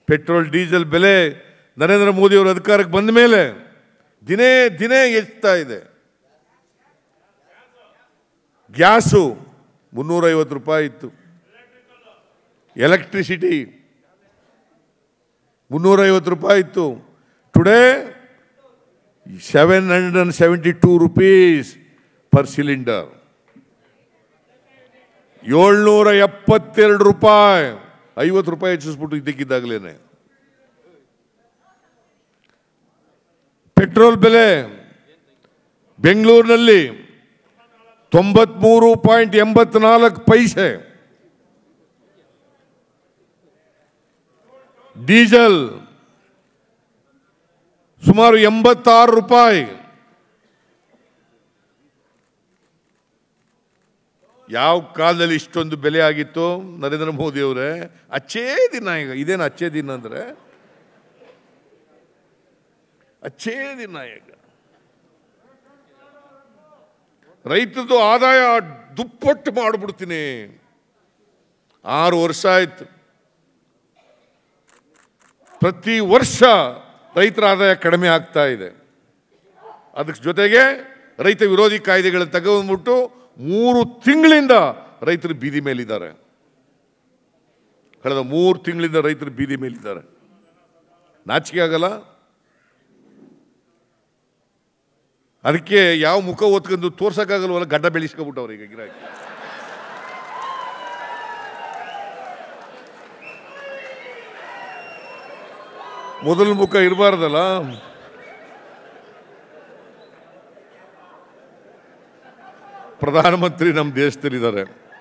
petrol diesel ಬೆಲೆ ನರೇಂದ್ರ ಮೋದಿ ಅವರು ಅಧಿಕಾರಕ್ಕೆ ಬಂದ ಮೇಲೆ ದಿನೇ ದಿನೇ ಹೆಚ್ಚುತ್ತಾ ಇದೆ ಗ್ಯಾಸು ಮುನ್ನೂರೈವತ್ತು ರೂಪಾಯಿ ಇತ್ತು ಎಲೆಕ್ಟ್ರಿಸಿಟಿ ಮುನ್ನೂರೈವತ್ತು ರೂಪಾಯಿ ಇತ್ತು today seven hundred and seventy two rupees per cylinder ಏಳ್ನೂರ ಎಪ್ಪತ್ತೆರಡು ರೂಪಾಯಿ ಐವತ್ತು ರೂಪಾಯಿ ಹೆಚ್ಚಿಸ್ಬಿಟ್ಟು ಇದ್ದಕ್ಕಿದ್ದಾಗಲೇ ಪೆಟ್ರೋಲ್ ಬೆಲೆ ಬೆಂಗಳೂರಿನಲ್ಲಿ ತೊಂಬತ್ಮೂರು ಪಾಯಿಂಟ್ ಎಂಬತ್ನಾಲ್ಕು ಪೈಸೆ ಡೀಸೆಲ್ ಸುಮಾರು ಎಂಬತ್ತಾರು ರೂಪಾಯಿ ಯಾವ ಕಾಲದಲ್ಲಿ ಇಷ್ಟೊಂದು ಬೆಲೆ ಆಗಿತ್ತು ನರೇಂದ್ರ ಮೋದಿ ಅವರೇ ಅಚ್ಚೇ ದಿನ ಈಗ ಇದೇನು ಅಚ್ಚೇ ದಿನ ಅಂದ್ರೆ ಅಚ್ಚೇ ದಿನ ಈಗ ರೈತರದು ಆದಾಯ ದುಪ್ಪಟ್ಟು ಮಾಡಿಬಿಡ್ತೀನಿ ಆರು ವರ್ಷ ಆಯ್ತು ಪ್ರತಿ ವರ್ಷ ರೈತರ ಆದಾಯ ಕಡಿಮೆ ಆಗ್ತಾ ಇದೆ ಅದಕ್ಕೆ ಜೊತೆಗೆ ರೈತ ವಿರೋಧಿ ಕಾಯ್ದೆಗಳನ್ನು ತಗೊಂಡ್ಬಿಟ್ಟು ಮೂರು ತಿಂಗಳಿಂದ ರೈತರು ಬೀದಿ ಮೇಲಿದ್ದಾರೆ ಕಳೆದ ಮೂರು ತಿಂಗಳಿಂದ ರೈತರು ಬೀದಿ ಮೇಲಿದ್ದಾರೆ ನಾಚಿಕೆ ಆಗಲ್ಲ ಅದಕ್ಕೆ ಯಾವ ಮುಖ ಹೊತ್ಕೊಂಡು ತೋರ್ಸಕ್ಕಾಗಲ್ವಲ್ಲ ಗಡ್ಡ ಬೆಳೆಸ್ಕೊಬಿಟ್ಟವ್ರು ಈಗ ಗಿರಾಕಿ ಮೊದಲ ಮುಖ ಇರಬಾರ್ದಲ್ಲ ಪ್ರಧಾನಮಂತ್ರಿ ನಮ್ಮ ದೇಶದಲ್ಲಿದ್ದಾರೆ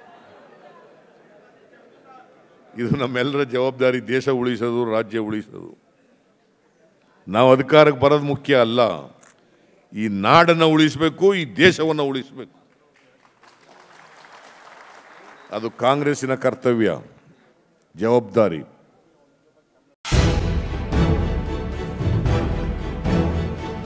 ಇದು ನಮ್ಮೆಲ್ಲರ ಜವಾಬ್ದಾರಿ ದೇಶ ಉಳಿಸೋದು ರಾಜ್ಯ ಉಳಿಸೋದು ನಾವು ಅಧಿಕಾರಕ್ಕೆ ಬರೋದು ಮುಖ್ಯ ಅಲ್ಲ ಈ ನಾಡನ್ನು ಉಳಿಸಬೇಕು ಈ ದೇಶವನ್ನು ಉಳಿಸಬೇಕು ಅದು ಕಾಂಗ್ರೆಸ್ಸಿನ ಕರ್ತವ್ಯ ಜವಾಬ್ದಾರಿ